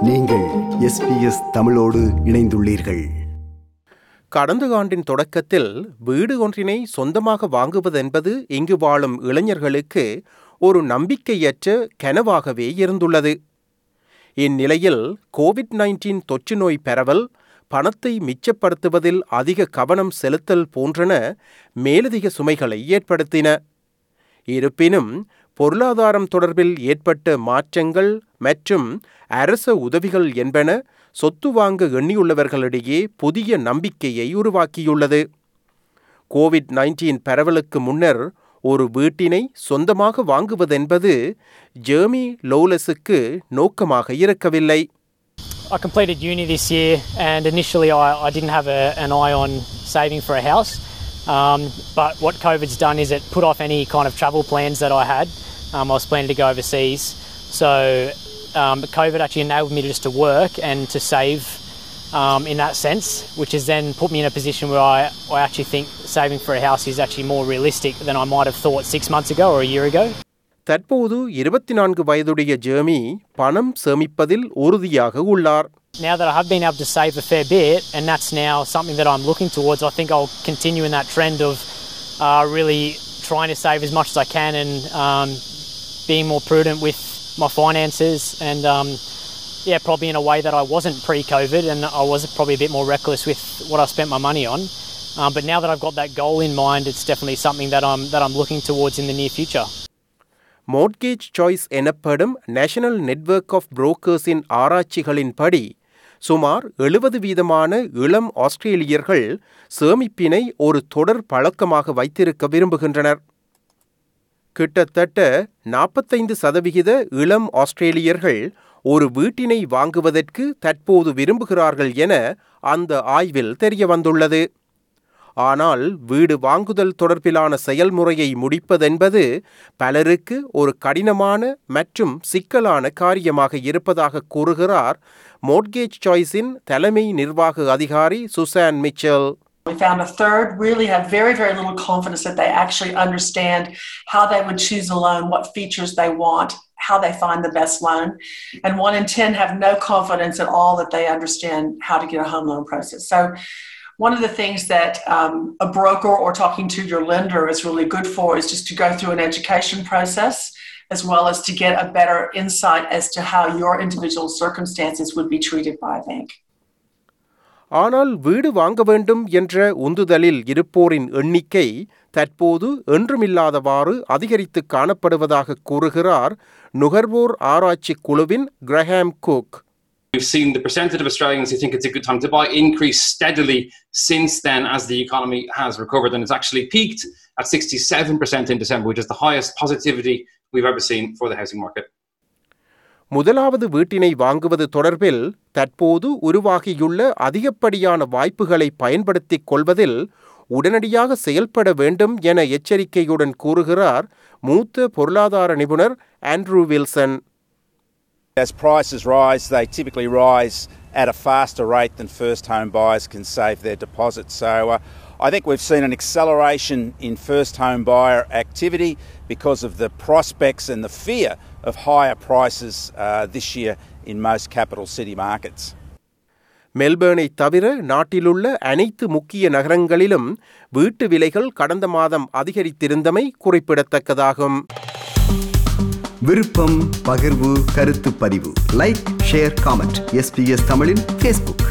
நீங்கள் எஸ்பிஎஸ் தமிழோடு இணைந்துள்ளீர்கள் கடந்த ஆண்டின் தொடக்கத்தில் வீடு ஒன்றினை சொந்தமாக வாங்குவதென்பது இங்கு வாழும் இளைஞர்களுக்கு ஒரு நம்பிக்கையற்ற கனவாகவே இருந்துள்ளது இந்நிலையில் கோவிட் நைன்டீன் தொற்று நோய் பரவல் பணத்தை மிச்சப்படுத்துவதில் அதிக கவனம் செலுத்தல் போன்றன மேலதிக சுமைகளை ஏற்படுத்தின இருப்பினும் பொருளாதாரம் தொடர்பில் ஏற்பட்ட மாற்றங்கள் மற்றும் அரச உதவிகள் என்பன சொத்து வாங்க எண்ணியுள்ளவர்களிடையே புதிய நம்பிக்கையை உருவாக்கியுள்ளது கோவிட் நைன்டீன் பரவலுக்கு முன்னர் ஒரு வீட்டினை சொந்தமாக வாங்குவதென்பது ஜெர்மி லோலஸுக்கு நோக்கமாக இருக்கவில்லை I completed uni this year, and initially I, I didn't have a, an eye on saving for a house. Um, but what COVID's done is it put off any kind of travel plans that I had. Um, I was planning to go overseas. So um, COVID actually enabled me just to work and to save um, in that sense, which has then put me in a position where I, I actually think saving for a house is actually more realistic than I might have thought six months ago or a year ago. தற்போது இருபத்தி நான்கு வயதுடைய Jeremy பணம் சேமிப்பதில் உறுதியாக உள்ளார் now that I have been able to save a fair bit, and that's now something that I'm looking towards, I think I'll continue in that trend of uh, really trying to save as much as I can and um, being more prudent with my finances and um, yeah, probably in a way that I wasn't pre-COVID, and I was probably a bit more reckless with what I spent my money on. Um, but now that I've got that goal in mind, it's definitely something that I'm that I'm looking towards in the near future. Mortgage choice எனப்படும் national network of புரோக்கர்ஸின் ஆராய்ச்சிகளின்படி சுமார் எழுபது வீதமான இளம் ஆஸ்திரேலியர்கள் சேமிப்பினை ஒரு தொடர் பழக்கமாக வைத்திருக்க விரும்புகின்றனர் கிட்டத்தட்ட நாற்பத்தைந்து சதவிகித இளம் ஆஸ்திரேலியர்கள் ஒரு வீட்டினை வாங்குவதற்கு தற்போது விரும்புகிறார்கள் என அந்த ஆய்வில் தெரிய வந்துள்ளது ஆனால் வீடு வாங்குதல் தொடர்பிலான செயல்முறையை முடிப்பதென்பது பலருக்கு ஒரு கடினமான மற்றும் சிக்கலான காரியமாக இருப்பதாக கூறுகிறார் மோட்கேஜ் சாய்ஸின் தலைமை நிர்வாக அதிகாரி Susan Mitchell We found a third really had very, very little confidence that they actually understand how they would choose a loan, what features they want, how they find the best loan. And one in 10 have no confidence at all that they understand how to get a home loan process. So, one of the things that um, a broker or talking to your lender is really good for is just to go through an education process as well as to get a better insight as to how your individual circumstances would be treated by a bank. ஆனால் வீடு வாங்க வேண்டும் என்ற உந்துதலில் இருப்போரின் எண்ணிக்கை தற்போது என்றுமில்லாதவாறு அதிகரித்து காணப்படுவதாக கூறுகிறார் நுகர்வோர் ஆராய்ச்சி குழுவின் Graham Cook We've seen the percentage of Australians who think it's a good time to buy increase steadily since then as the economy has recovered. And it's actually peaked at 67% in December, which is the highest positivity we've ever seen for the housing market. முதலாவது வீட்டினை வாங்குவது தொடர்பில் தற்போது உருவாகியுள்ள அதிகப்படியான வாய்ப்புகளை பயன்படுத்திக் கொள்வதில் உடனடியாக செயல்பட வேண்டும் என எச்சரிக்கையுடன் கூறுகிறார் மூத்த பொருளாதார நிபுணர் Andrew Wilson As prices rise, they typically rise at a faster rate than first home buyers can save their deposits. So uh, I think we've seen an acceleration in first home buyer activity because of the prospects and the fear of higher prices uh, this year in most capital city markets. மெல்பேர்னை தவிர நாட்டிலுள்ள அனைத்து முக்கிய நகரங்களிலும் வீட்டு விலைகள் கடந்த மாதம் அதிகரித்திருந்தமை குறிப்பிடத்தக்கதாகும் விருப்பம் பகிர்வு கருத்து பதிவு லைக் ஷேர் காமெண்ட் எஸ்பிஎஸ் தமிழின் ஃபேஸ்புக்